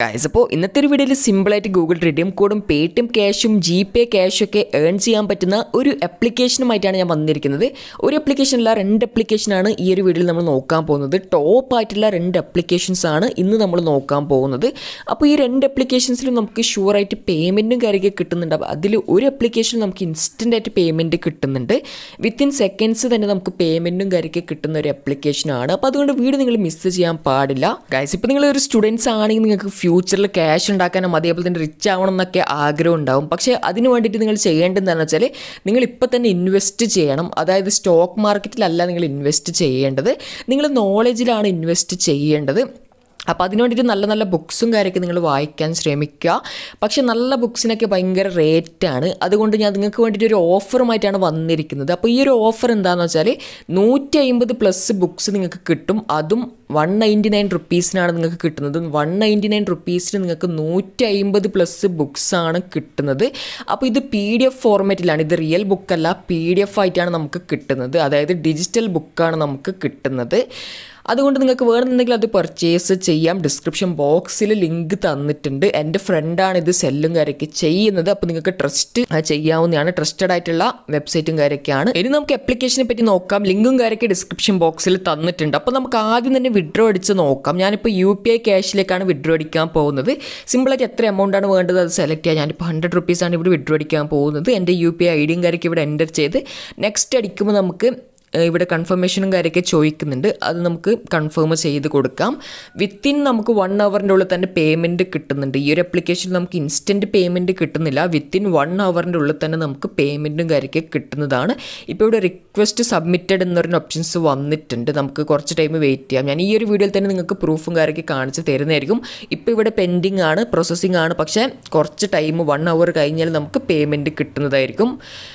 guys അപ്പോൾ ഇന്നത്തെ ഒരു വീഡിയോയിൽ സിമ്പിളായിട്ട് ഗൂഗിൾ റിഡീം കോഡും പേ ടി എം ക്യാഷും ജി പേ ക്യാഷും ഒക്കെ ഏൺ ചെയ്യാൻ പറ്റുന്ന ഒരു ആപ്ലിക്കേഷനുമായിട്ടാണ് ഞാൻ വന്നിരിക്കുന്നത് ഒരു ആപ്ലിക്കേഷനല്ല രണ്ട് ആപ്ലിക്കേഷനാണ് ഈ ഒരു വീഡിയോയിൽ നമ്മൾ നോക്കാൻ പോകുന്നത് ടോപ്പ് ആയിട്ടുള്ള രണ്ട് ആപ്ലിക്കേഷൻസ് ആണ് ഇന്ന് നമ്മൾ നോക്കാൻ പോകുന്നത് അപ്പോൾ ഈ രണ്ട് ആപ്ലിക്കേഷൻസിലും നമുക്ക് ഷുവറായിട്ട് പേയ്മെൻറ്റും കാര്യമൊക്കെ കിട്ടുന്നുണ്ട് അപ്പോൾ അതിൽ ഒരു ആപ്ലിക്കേഷൻ നമുക്ക് ഇൻസ്റ്റൻ്റ് ആയിട്ട് പേയ്മെൻറ്റ് കിട്ടുന്നുണ്ട് വിത്തിൻ സെക്കൻഡ്സ് തന്നെ നമുക്ക് പേയ്മെൻറ്റും കാര്യമൊക്കെ കിട്ടുന്ന ഒരു ആപ്ലിക്കേഷനാണ് അപ്പോൾ അതുകൊണ്ട് വീഡിയോ നിങ്ങൾ മിസ് ചെയ്യാൻ പാടില്ല ഗൈസ് ഇപ്പോൾ നിങ്ങൾ ഒരു സ്റ്റുഡൻസ് ആണെങ്കിൽ നിങ്ങൾക്ക് ഫ്യൂച്ചറിൽ ക്യാഷ് ഉണ്ടാക്കാനും അതേപോലെ തന്നെ റിച്ച് ആവണം എന്നൊക്കെ ആഗ്രഹം ഉണ്ടാവും പക്ഷേ അതിന് വേണ്ടിയിട്ട് നിങ്ങൾ ചെയ്യേണ്ടത് എന്താണെന്ന് വെച്ചാൽ നിങ്ങൾ ഇപ്പോൾ തന്നെ ഇൻവെസ്റ്റ് ചെയ്യണം അതായത് സ്റ്റോക്ക് മാർക്കറ്റിലല്ല നിങ്ങൾ ഇൻവെസ്റ്റ് ചെയ്യേണ്ടത് നിങ്ങൾ നോളജിലാണ് ഇൻവെസ്റ്റ് ചെയ്യേണ്ടത് അപ്പോൾ അതിന് വേണ്ടിയിട്ട് നല്ല നല്ല ബുക്സും കാര്യമൊക്കെ നിങ്ങൾ വായിക്കാൻ ശ്രമിക്കുക പക്ഷേ നല്ല ബുക്സിനൊക്കെ ഭയങ്കര റേറ്റാണ് അതുകൊണ്ട് ഞാൻ നിങ്ങൾക്ക് വേണ്ടിയിട്ട് ഒരു ഓഫറുമായിട്ടാണ് വന്നിരിക്കുന്നത് അപ്പോൾ ഈ ഒരു ഓഫർ എന്താണെന്ന് വെച്ചാൽ നൂറ്റി അമ്പത് പ്ലസ് ബുക്സ് നിങ്ങൾക്ക് കിട്ടും അതും വൺ നയൻറ്റി നയൻ റുപ്പീസിനാണ് നിങ്ങൾക്ക് കിട്ടുന്നത് വൺ നയൻറ്റി നയൻ റുപ്പീസിന് നിങ്ങൾക്ക് നൂറ്റി അമ്പത് പ്ലസ് ബുക്സാണ് കിട്ടുന്നത് അപ്പോൾ ഇത് പി ഡി എഫ് ഫോർമാറ്റിലാണ് ഇത് റിയൽ ബുക്കല്ല പി ഡി എഫ് ആയിട്ടാണ് നമുക്ക് കിട്ടുന്നത് അതായത് ഡിജിറ്റൽ ബുക്കാണ് നമുക്ക് കിട്ടുന്നത് അതുകൊണ്ട് നിങ്ങൾക്ക് വേണമെന്നുണ്ടെങ്കിൽ അത് പർച്ചേസ് ചെയ്യാം ഡിസ്ക്രിപ്ഷൻ ബോക്സിൽ ലിങ്ക് തന്നിട്ടുണ്ട് എൻ്റെ ഫ്രണ്ടാണ് ഇത് സെല്ലും കാര്യമൊക്കെ ചെയ്യുന്നത് അപ്പോൾ നിങ്ങൾക്ക് ട്രസ്റ്റ് ചെയ്യാവുന്നതാണ് ട്രസ്റ്റഡ് ആയിട്ടുള്ള വെബ്സൈറ്റും കാര്യമൊക്കെയാണ് ഇനി നമുക്ക് ആപ്ലിക്കേഷനെ പറ്റി നോക്കാം ലിങ്കും കാര്യമൊക്കെ ഡിസ്ക്രിപ്ഷൻ ബോക്സിൽ തന്നിട്ടുണ്ട് അപ്പോൾ നമുക്ക് ആദ്യം തന്നെ വിഡ്രോ അടിച്ച് നോക്കാം ഞാനിപ്പോൾ യു പി ഐ ക്യാഷിലേക്കാണ് വിഡ്രോ അടിക്കാൻ പോകുന്നത് സിമ്പിളായിട്ട് എത്ര എമൗണ്ട് ആണ് വേണ്ടത് അത് സെലക്ട് ചെയ്യാം ഞാനിപ്പോൾ ഹൺഡ്രഡ് റുപ്പീസാണ് ഇവിടെ വിഡ്രോ അടിക്കാൻ പോകുന്നത് എൻ്റെ യു പി ഐ ഐ ഡിയും കാര്യമൊക്കെ ഇവിടെ എൻ്റർ ചെയ്ത് നെക്സ്റ്റ് അടിക്കുമ്പോൾ നമുക്ക് ഇവിടെ കൺഫർമേഷനും കാര്യമൊക്കെ ചോദിക്കുന്നുണ്ട് അത് നമുക്ക് കൺഫേം ചെയ്ത് കൊടുക്കാം വിത്തിൻ നമുക്ക് വൺ അവറിൻ്റെ ഉള്ളിൽ തന്നെ പേയ്മെൻറ്റ് കിട്ടുന്നുണ്ട് ഈ ഒരു ആപ്ലിക്കേഷനിൽ നമുക്ക് ഇൻസ്റ്റൻറ്റ് പേയ്മെൻറ്റ് കിട്ടുന്നില്ല വിത്തിൻ വൺ അവറിൻ്റെ ഉള്ളിൽ തന്നെ നമുക്ക് പേയ്മെൻറ്റും കാര്യമൊക്കെ കിട്ടുന്നതാണ് ഇപ്പോൾ ഇവിടെ റിക്വസ്റ്റ് സബ്മിറ്റഡ് എന്നൊരു ഓപ്ഷൻസ് വന്നിട്ടുണ്ട് നമുക്ക് കുറച്ച് ടൈം വെയിറ്റ് ചെയ്യാം ഞാൻ ഈ ഒരു വീഡിയോയിൽ തന്നെ നിങ്ങൾക്ക് പ്രൂഫും കാര്യമൊക്കെ കാണിച്ച് തരുന്നതായിരിക്കും ഇപ്പോൾ ഇവിടെ പെൻഡിങ് ആണ് പ്രോസസ്സിംഗ് ആണ് പക്ഷേ കുറച്ച് ടൈം വൺ അവർ കഴിഞ്ഞാൽ നമുക്ക് പേയ്മെൻറ്റ് കിട്ടുന്നതായിരിക്കും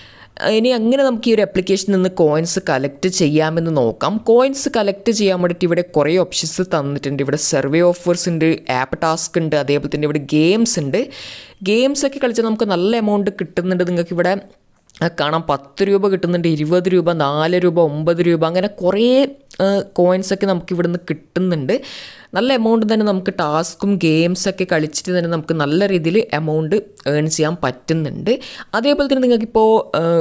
ഇനി അങ്ങനെ നമുക്ക് ഈ ഒരു ആപ്ലിക്കേഷനിൽ നിന്ന് കോയിൻസ് കളക്ട് ചെയ്യാമെന്ന് നോക്കാം കോയിൻസ് കളക്ട് ചെയ്യാൻ വേണ്ടിയിട്ട് ഇവിടെ കുറേ ഓപ്ഷൻസ് തന്നിട്ടുണ്ട് ഇവിടെ സർവേ ഓഫേഴ്സ് ഉണ്ട് ആപ്പ് ടാസ്ക് ഉണ്ട് അതേപോലെ തന്നെ ഇവിടെ ഗെയിംസ് ഉണ്ട് ഗെയിംസ് ഒക്കെ കളിച്ചാൽ നമുക്ക് നല്ല എമൗണ്ട് കിട്ടുന്നുണ്ട് നിങ്ങൾക്ക് ഇവിടെ കാണാം പത്ത് രൂപ കിട്ടുന്നുണ്ട് ഇരുപത് രൂപ നാല് രൂപ ഒമ്പത് രൂപ അങ്ങനെ കുറേ കോയിൻസൊക്കെ നമുക്ക് ഇവിടുന്ന് കിട്ടുന്നുണ്ട് നല്ല എമൗണ്ട് തന്നെ നമുക്ക് ടാസ്കും ഗെയിംസൊക്കെ കളിച്ചിട്ട് തന്നെ നമുക്ക് നല്ല രീതിയിൽ എമൗണ്ട് ഏൺ ചെയ്യാൻ പറ്റുന്നുണ്ട് അതേപോലെ തന്നെ നിങ്ങൾക്കിപ്പോൾ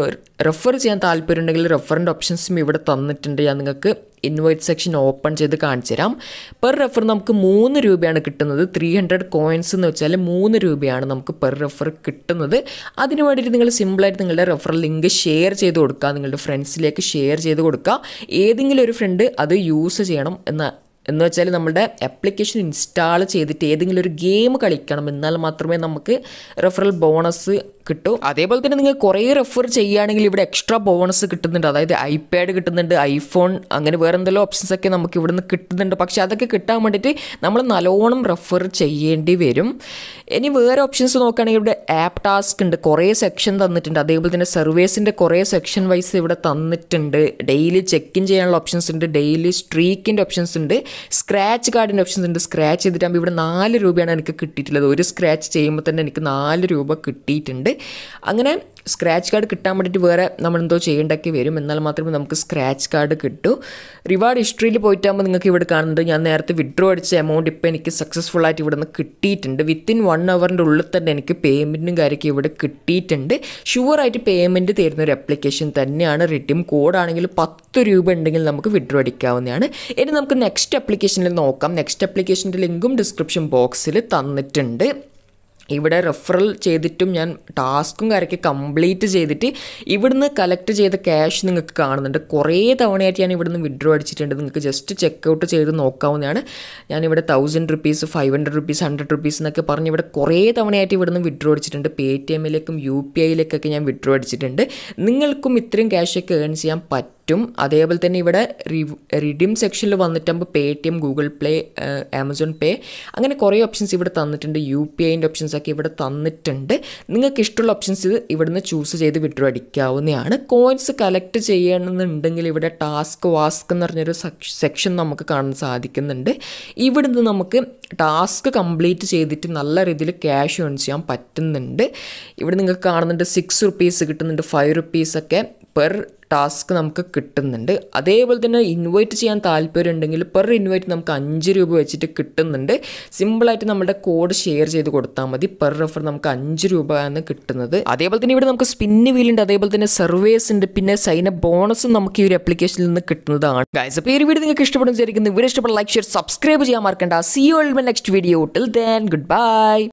റെഫർ ചെയ്യാൻ താല്പര്യം ഉണ്ടെങ്കിൽ റെഫറിൻ്റെ ഓപ്ഷൻസും ഇവിടെ തന്നിട്ടുണ്ട് ഞാൻ നിങ്ങൾക്ക് ഇൻവൈറ്റ് സെക്ഷൻ ഓപ്പൺ ചെയ്ത് കാണിച്ചു തരാം പെർ റെഫർ നമുക്ക് മൂന്ന് രൂപയാണ് കിട്ടുന്നത് ത്രീ ഹൺഡ്രഡ് കോയിൻസ് എന്ന് വെച്ചാൽ മൂന്ന് രൂപയാണ് നമുക്ക് പെർ റെഫർ കിട്ടുന്നത് അതിന് വേണ്ടിയിട്ട് നിങ്ങൾ സിമ്പിളായിട്ട് നിങ്ങളുടെ റെഫറൽ ലിങ്ക് ഷെയർ ചെയ്ത് കൊടുക്കുക നിങ്ങളുടെ ഫ്രണ്ട്സിലേക്ക് ഷെയർ ചെയ്ത് കൊടുക്കുക ഏതെങ്കിലും ഒരു ഫ്രണ്ട് അത് യൂസ് ചെയ്യണം എന്ന എന്ന് വെച്ചാൽ നമ്മുടെ ആപ്ലിക്കേഷൻ ഇൻസ്റ്റാൾ ചെയ്തിട്ട് ഏതെങ്കിലും ഒരു ഗെയിം കളിക്കണം എന്നാൽ മാത്രമേ നമുക്ക് റെഫറൽ ബോണസ് കിട്ടൂ അതേപോലെ തന്നെ നിങ്ങൾ കുറേ റെഫർ ചെയ്യുകയാണെങ്കിൽ ഇവിടെ എക്സ്ട്രാ ബോണസ് കിട്ടുന്നുണ്ട് അതായത് ഐപാഡ് കിട്ടുന്നുണ്ട് ഐഫോൺ അങ്ങനെ വേറെ എന്തെല്ലാം ഓപ്ഷൻസ് ഒക്കെ നമുക്ക് ഇവിടുന്ന് കിട്ടുന്നുണ്ട് പക്ഷേ അതൊക്കെ കിട്ടാൻ വേണ്ടിയിട്ട് നമ്മൾ നല്ലോണം റെഫർ ചെയ്യേണ്ടി വരും ഇനി വേറെ ഓപ്ഷൻസ് നോക്കുകയാണെങ്കിൽ ഇവിടെ ആപ്പ് ടാസ്ക് ഉണ്ട് കുറേ സെക്ഷൻ തന്നിട്ടുണ്ട് അതേപോലെ തന്നെ സർവീസിൻ്റെ കുറേ സെക്ഷൻ വൈസ് ഇവിടെ തന്നിട്ടുണ്ട് ഡെയിലി ചെക്ക് ഇൻ ചെയ്യാനുള്ള ഓപ്ഷൻസ് ഉണ്ട് ഡെയിലി സ്ട്രീക്കിൻ്റെ ഓപ്ഷൻസ് ഉണ്ട് സ്ക്രാച്ച് കാർഡിൻ്റെ ഓപ്ഷൻസ് ഉണ്ട് സ്ക്രാച്ച് ചെയ്തിട്ടാകുമ്പോൾ ഇവിടെ നാല് രൂപയാണ് എനിക്ക് കിട്ടിയിട്ടുള്ളത് ഒരു സ്ക്രാച്ച് ചെയ്യുമ്പോൾ തന്നെ എനിക്ക് നാല് രൂപ കിട്ടിയിട്ടുണ്ട് അങ്ങനെ സ്ക്രാച്ച് കാർഡ് കിട്ടാൻ വേണ്ടിയിട്ട് വേറെ നമ്മളെന്തോ ചെയ്യേണ്ടൊക്കെ വരും എന്നാൽ മാത്രമേ നമുക്ക് സ്ക്രാച്ച് കാർഡ് കിട്ടൂ റിവാർഡ് ഹിസ്റ്ററിയിൽ പോയിട്ടാകുമ്പോൾ നിങ്ങൾക്ക് ഇവിടെ കാണുന്നുണ്ട് ഞാൻ നേരത്തെ വിഡ്രോ അടിച്ച എമൗണ്ട് ഇപ്പോൾ എനിക്ക് സക്സസ്ഫുൾ ആയിട്ട് ഇവിടെ നിന്ന് കിട്ടിയിട്ടുണ്ട് വിത്തിൻ വൺ അവറിൻ്റെ ഉള്ളിൽ തന്നെ എനിക്ക് പേയ്മെൻറ്റും കാര്യമൊക്കെ ഇവിടെ കിട്ടിയിട്ടുണ്ട് ഷുവറായിട്ട് പേയ്മെൻറ്റ് തരുന്ന ഒരു ആപ്ലിക്കേഷൻ തന്നെയാണ് റിഡീം കോഡാണെങ്കിൽ പത്ത് രൂപ ഉണ്ടെങ്കിൽ നമുക്ക് വിഡ്രോ അടിക്കാവുന്നതാണ് ഇനി നമുക്ക് നെക്സ്റ്റ് ആപ്ലിക്കേഷനിൽ നോക്കാം നെക്സ്റ്റ് ആപ്ലിക്കേഷൻ്റെ ലിങ്കും ഡിസ്ക്രിപ്ഷൻ ബോക്സിൽ തന്നിട്ടുണ്ട് ഇവിടെ റെഫറൽ ചെയ്തിട്ടും ഞാൻ ടാസ്കും കാര്യമൊക്കെ കംപ്ലീറ്റ് ചെയ്തിട്ട് ഇവിടുന്ന് കളക്ട് ചെയ്ത ക്യാഷ് നിങ്ങൾക്ക് കാണുന്നുണ്ട് കുറേ തവണയായിട്ട് ഞാൻ ഇവിടുന്ന് വിഡ്രോ അടിച്ചിട്ടുണ്ട് നിങ്ങൾക്ക് ജസ്റ്റ് ചെക്ക് ഔട്ട് ചെയ്ത് നോക്കാവുന്നതാണ് ഞാനിവിടെ thousand rupees five hundred rupees hundred rupees എന്നൊക്കെ പറഞ്ഞ് ഇവിടെ കുറേ തവണയായിട്ട് ഇവിടുന്ന് വിഡ്രോ അടിച്ചിട്ടുണ്ട് പേ ടി എമ്മിലേക്കും യു പി ഐയിലേക്കൊക്കെ ഞാൻ വിഡ്രോ അടിച്ചിട്ടുണ്ട് നിങ്ങൾക്കും ഇത്രയും ക്യാഷൊക്കെ ഏൺ ചെയ്യാൻ പറ്റും പറ്റും അതേപോലെ തന്നെ ഇവിടെ റിഡീം സെക്ഷനിൽ വന്നിട്ടാകുമ്പോൾ Paytm Google play Amazon pay അങ്ങനെ കുറേ ഓപ്ഷൻസ് ഇവിടെ തന്നിട്ടുണ്ട് യു പി ഐൻ്റെ ഓപ്ഷൻസ് ഒക്കെ ഇവിടെ തന്നിട്ടുണ്ട് നിങ്ങൾക്ക് ഇഷ്ടമുള്ള ഓപ്ഷൻസ് ഇവിടുന്ന് ചൂസ് ചെയ്ത് വിഡ്രോ അടിക്കാവുന്നതാണ് കോയിൻസ് കളക്ട് ചെയ്യണമെന്നുണ്ടെങ്കിൽ ഇവിടെ ടാസ്ക് വാസ്ക് എന്ന് പറഞ്ഞൊരു സെക്ഷൻ നമുക്ക് കാണാൻ സാധിക്കുന്നുണ്ട് ഇവിടുന്ന് നമുക്ക് ടാസ്ക് കംപ്ലീറ്റ് ചെയ്തിട്ട് നല്ല രീതിയിൽ ക്യാഷ് ഏൺ ചെയ്യാൻ പറ്റുന്നുണ്ട് ഇവിടെ നിങ്ങൾക്ക് കാണുന്നുണ്ട് സിക്സ് റുപ്പീസ് കിട്ടുന്നുണ്ട് ഫൈവ് റുപ്പീസൊക്കെ പെർ ടാസ്ക് നമുക്ക് കിട്ടുന്നുണ്ട് അതേപോലെ തന്നെ ഇൻവൈറ്റ് ചെയ്യാൻ താല്പര്യം ഉണ്ടെങ്കിൽ പെർ ഇൻവൈറ്റ് നമുക്ക് അഞ്ച് രൂപ വെച്ചിട്ട് കിട്ടുന്നുണ്ട് സിമ്പിളായിട്ട് നമ്മുടെ കോഡ് ഷെയർ ചെയ്ത് കൊടുത്താൽ മതി പെർ റെഫർ നമുക്ക് അഞ്ച് രൂപയാണ് കിട്ടുന്നത് അതേപോലെ തന്നെ ഇവിടെ നമുക്ക് സ്പിന്ന് വീലുണ്ട് അതേപോലെ തന്നെ സർവേസ് ഉണ്ട് പിന്നെ സൈന ബോണസും നമുക്ക് ഈ ഒരു ആപ്ലിക്കേഷനിൽ നിന്ന് കിട്ടുന്നതാണ് ഗൈസ് അപ്പോൾ ഈ ഒരു വീഡിയോ നിങ്ങൾക്ക് ഇഷ്ടപ്പെടുന്ന വിചാരിക്കുന്നു വീഡിയോ ഇഷ്ടപ്പെട്ട ലൈക്ക് ഷെയർ സബ്സ്ക്രൈബ് ചെയ്യാൻ മറക്കണ്ട see you next video till then good by